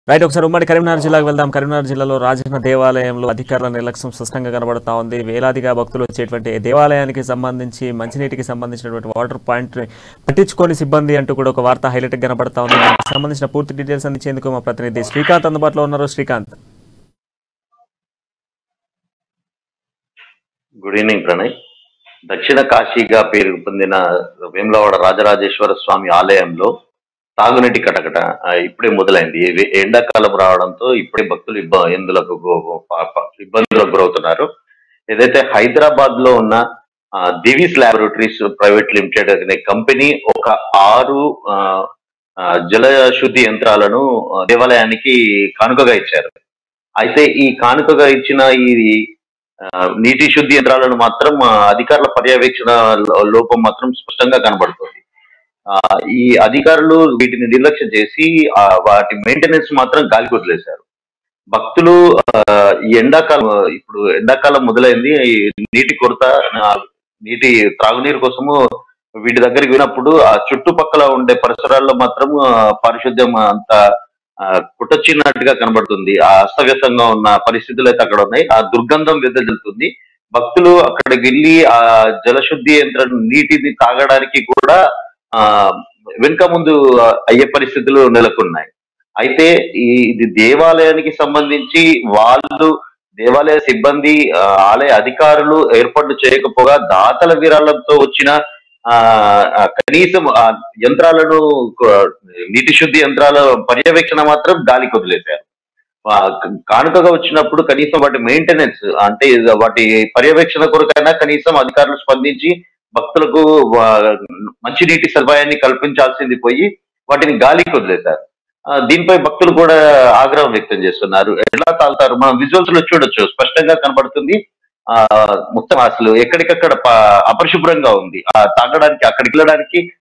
right ఒకసారి ఉమ్మడి కరీంనగర్ జిల్లాకు వెళ్దాం కరీంనగర్ జిల్లాలో రాజన్న దేవాలయంలో అధికారుల నిర్లక్ష్యం స్పష్టంగా కనబడతా ఉంది వేలాదిగా భక్తులు వచ్చేటువంటి దేవాలయానికి సంబంధించి మంచినీటికి సంబంధించినటువంటి వాటర్ పాయింట్ పట్టించుకోని సిబ్బంది అంటూ కూడా ఒక వార్త హైలైట్ కనబడతా ఉంది దానికి సంబంధించిన పూర్తి డీటెయిల్స్ అందించేందుకు మా ప్రతినిధి శ్రీకాంత్ అందుబాటులో ఉన్నారు శ్రీకాంత్ గుడ్ ఈవినింగ్ ప్రణయ్ దక్షిణ కాశీగా పేరు పొందిన వేములవాడ రాజరాజేశ్వర స్వామి ఆలయంలో తాగునీటి కటకట ఆ, ఇప్పుడే మొదలైంది ఇవి ఎండాకాలం రావడంతో ఇప్పుడే భక్తులు ఇబ్బ ఇందులకు గు- ప- ప- ఇబ్బందులకు గురవుతున్నారు ఏదైతే హైదరాబాద్ లో ఉన్న ఆ, దివీస్ ల్యాబొరేటరీస్ ప్రైవేట్ లిమిటెడ్ అనే కంపెనీ ఒక ఆరు ఆ, ఆ, జల శుద్ధి యంత్రాలను ఆ, దేవాలయానికి కానుకగా ఇచ్చారు అయితే ఈ కానుకగా ఇచ్చిన ఈ ఆ, నీటి శుద్ధి యంత్రాలను మాత్రం ఆ, అధికారుల పర్యవేక్షణ లో- లోపం మాత్రం స్పష్టంగా కనబడుతుంది ఆ, ఈ అధికారులు వీటిని నిర్లక్ష్యం చేసి ఆ, వాటి మెయింటెనెన్స్ మాత్రం గాలికి వదిలేశారు భక్తులు ఆ, ఈ ఎండాకాలం ఇప్పుడు ఎండాకాలం మొదలైంది ఈ నీటి కొరత ఆ, నీటి త్రాగునీరు కోసము వీటి దగ్గరికి వినప్పుడు ఆ చుట్టుపక్కల ఉండే పరిసరాల్లో మాత్రం ఆ, పారిశుద్ధ్యం అంత ఆ, కుటొచ్చినట్టుగా కనబడుతుంది ఆ అస్తవ్యస్తంగా ఉన్న పరిస్థితులు అయితే అక్కడ ఉన్నాయి ఆ దుర్గంధం వెదజల్లుతుంది భక్తులు అక్కడికి వెళ్ళి ఆ జలశుద్ధి యంత్రం నీటిని తాగడానికి కూడా ఆ వెనుక ముందు అయ్యే పరిస్థితులు నెలకొన్నాయి అయితే ఈ ఇది దేవాలయానికి సంబంధించి వాళ్ళు దేవాలయ సిబ్బంది ఆ, ఆలయ అధికారులు ఏర్పాట్లు చేయకపోగా దాతల విరాళంతో వచ్చిన ఆ ఆ, కనీసం ఆ యంత్రాలను ఆ, నీటి శుద్ధి యంత్రాల పర్యవేక్షణ మాత్రం గాలికి వదిలేశారు ఆ, కానుకగా వచ్చినప్పుడు కనీసం వాటి మెయింటెనెన్స్ అంటే వాటి పర్యవేక్షణ కొరకైనా కనీసం అధికారులు స్పందించి భక్తులకు వా- మంచినీటి సదుపాయాన్ని కల్పించాల్సింది పోయి వాటిని గాలికి వదిలేశారు ఆ, దీనిపై భక్తులు కూడా ఆగ్రహం వ్యక్తం చేస్తున్నారు ఎలా తాగుతారు మనం విజువల్స్ లో చూడొచ్చు స్పష్టంగా కనబడుతుంది ఆ మొత్తం అసలు ఎక్కడికక్కడ ప- అపరిశుభ్రంగా ఉంది ఆ తాగడానికి అక్కడికి వెళ్ళడానికి